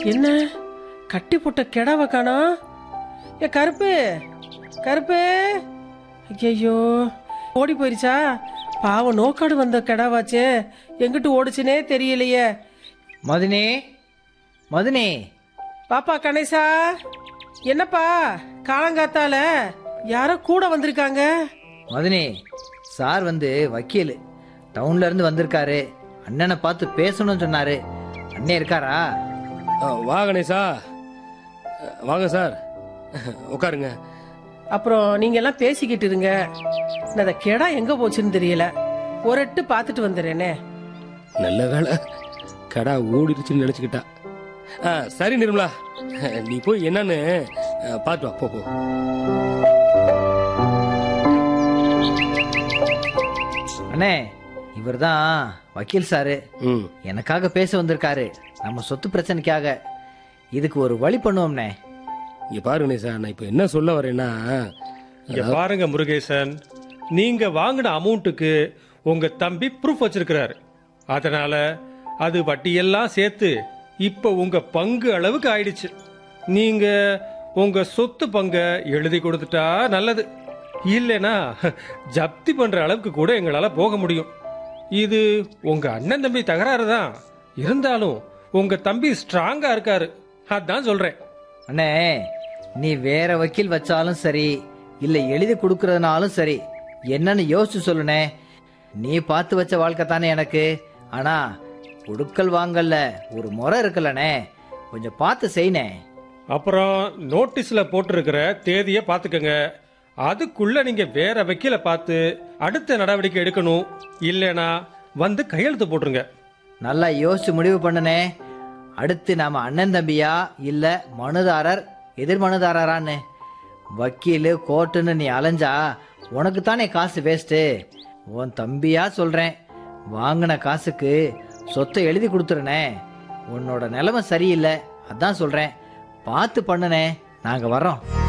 என்ன கட்டி போட்ட கெடாவ காணோம் ஏ கருப்பு கருப்பு ஐயோ ஓடி போயிருச்சா பாவம் நோக்காடு வந்த கெடாவாச்சே எங்கிட்டு ஓடுச்சுனே தெரியலையே மதுனே மதுனே பாப்பா கணேசா என்னப்பா காலங்காத்தால யாரோ கூட வந்திருக்காங்க மதுனே சார் வந்து வக்கீல் டவுன்ல இருந்து வந்திருக்காரு அண்ணனை பார்த்து பேசணும்னு சொன்னாரு அண்ணே இருக்காரா ஆ, வா கணேசா அ, வாங்க சார் உட்காருங்க அப்புறம் நீங்க எல்லாம் பேசிக்கிட்டு இருங்க நான் அந்த கெடா எங்க போச்சுன்னு தெரியல ஒரு எட்டு பார்த்துட்டு வந்துடுறேனே நல்ல வேலை கடா ஓடிடுச்சுன்னு நினைச்சுக்கிட்டா ஆ, சரி நிர்மலா நீ போய் என்னன்னு அ, பார்த்து வா போ போ அண்ணே இவர்தான் வக்கீல் சாரு ம் எனக்காக பேச வந்திருக்காரு நம்ம சொத்து பிரச்சனைக்காக இதுக்கு ஒரு வழி பண்ணுவோம்னே இங்க பாரு கணேசா நான் இப்போ என்ன சொல்ல வரேன்னா இங்க பாருங்க முருகேசன் நீங்க வாங்கின அமௌண்ட்டுக்கு உங்க தம்பி ப்ரூஃப் வச்சிருக்கிறாரு அதனால அது வட்டியெல்லாம் சேர்த்து இப்ப உங்க பங்கு அளவுக்கு ஆயிடுச்சு நீங்க உங்க சொத்து பங்க எழுதி கொடுத்துட்டா நல்லது இல்லைனா ஜப்தி பண்ற அளவுக்கு கூட எங்களால போக முடியும் இது உங்க அண்ணன் தம்பி தகராறு தான் இருந்தாலும் உங்க தம்பி ஸ்ட்ராங்கா இருக்காரு அதான் சொல்றேன் அண்ணே நீ வேற வக்கீல் வச்சாலும் சரி இல்ல எழுதி கொடுக்கறதுனாலும் சரி என்னன்னு யோசிச்சு சொல்லுனே நீ பார்த்து வச்ச வாழ்க்கை தானே எனக்கு ஆனா கொடுக்கல் வாங்கல்ல ஒரு முறை இருக்குல்லண்ணே கொஞ்சம் பார்த்து செய்னே அப்புறம் நோட்டீஸ்ல போட்டிருக்கிற தேதியை பார்த்துக்கங்க அதுக்குள்ள நீங்க வேற வக்கீல பார்த்து அடுத்த நடவடிக்கை எடுக்கணும் இல்லைனா வந்து கையெழுத்து போட்டுருங்க நல்லா யோசிச்சு முடிவு பண்ணுனே அடுத்து நாம அண்ணன் தம்பியா இல்ல மனுதாரர் எதிர் மனுதாரரான்னு வக்கீலு கோர்ட்டுன்னு நீ அலைஞ்சா உனக்கு தானே காசு வேஸ்ட்டு உன் தம்பியா சொல்றேன் வாங்கின காசுக்கு சொத்தை எழுதி கொடுத்துருனே உன்னோட நிலைமை சரியில்லை அதான் சொல்றேன் பார்த்து பண்ணுனே நாங்க வர்றோம்